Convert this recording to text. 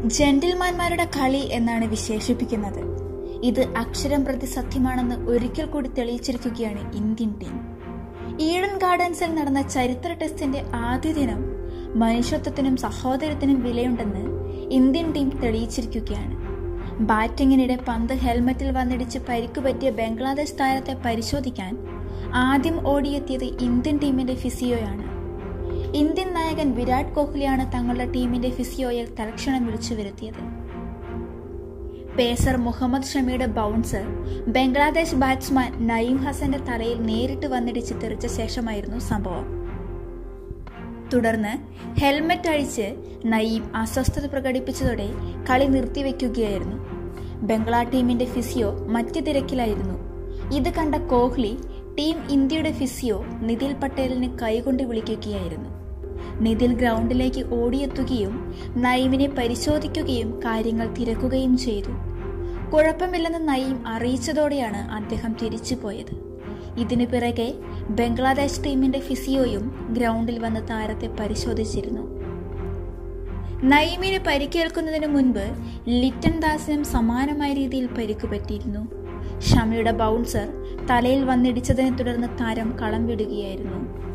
ജെന്റിൽമാൻമാരുടെ കളി എന്നാണ് വിശേഷിപ്പിക്കുന്നത് ഇത് അക്ഷരം പ്രതി സത്യമാണെന്ന് ഒരിക്കൽ കൂടി തെളിയിച്ചിരിക്കുകയാണ് ഇന്ത്യൻ ടീം ഈഡൻ ഗാർഡൻസിൽ നടന്ന ചരിത്ര ടെസ്റ്റിന്റെ ആദ്യ ദിനം മനുഷ്യത്വത്തിനും സഹോദരത്തിനും വിലയുണ്ടെന്ന് ഇന്ത്യൻ ടീം തെളിയിച്ചിരിക്കുകയാണ് ബാറ്റിങ്ങിനിടെ പന്ത് ഹെൽമറ്റിൽ വന്നിടിച്ച് പരിക്കുപറ്റിയ ബംഗ്ലാദേശ് താരത്തെ പരിശോധിക്കാൻ ആദ്യം ഓടിയെത്തിയത് ഇന്ത്യൻ ടീമിന്റെ ഫിസിയോയാണ് ഇന്ത്യൻ നായകൻ വിരാട് കോഹ്ലിയാണ് തങ്ങളുടെ ടീമിന്റെ ഫിസിയോയെ തൽക്ഷണം വിളിച്ചു വരുത്തിയത് പേസർ മുഹമ്മദ് ഷമിയുടെ ബൗൺസർ ബംഗ്ലാദേശ് ബാറ്റ്സ്മാൻ നയീം ഹസന്റെ തലയിൽ നേരിട്ട് വന്നിടിച്ച് തെറിച്ച ശേഷമായിരുന്നു സംഭവം തുടർന്ന് ഹെൽമറ്റ് അഴിച്ച് നയീം അസ്വസ്ഥത പ്രകടിപ്പിച്ചതോടെ കളി നിർത്തിവെക്കുകയായിരുന്നു ബംഗ്ലാ ടീമിന്റെ ഫിസിയോ മറ്റ് തിരക്കിലായിരുന്നു ഇത് കണ്ട കോഹ്ലി ടീം ഇന്ത്യയുടെ ഫിസിയോ നിതിൽ പട്ടേലിന് കൈകൊണ്ട് വിളിക്കുകയായിരുന്നു നിതിൽ ഗ്രൗണ്ടിലേക്ക് ഓടിയെത്തുകയും നയീമിനെ പരിശോധിക്കുകയും കാര്യങ്ങൾ തിരക്കുകയും ചെയ്തു കുഴപ്പമില്ലെന്ന് നയീം അറിയിച്ചതോടെയാണ് അദ്ദേഹം തിരിച്ചുപോയത് ഇതിനു പിറകെ ബംഗ്ലാദേശ് ടീമിന്റെ ഫിസിയോയും ഗ്രൗണ്ടിൽ വന്ന് താരത്തെ പരിശോധിച്ചിരുന്നു നയീമിന് പരിക്കേൽക്കുന്നതിന് മുൻപ് ലിറ്റൻ ദാസിനും സമാനമായ രീതിയിൽ പരിക്ക് പറ്റിയിരുന്നു ഷമിയുടെ ബൗൺസർ തലയിൽ വന്നിടിച്ചതിനെ തുടർന്ന് താരം കളം വിടുകയായിരുന്നു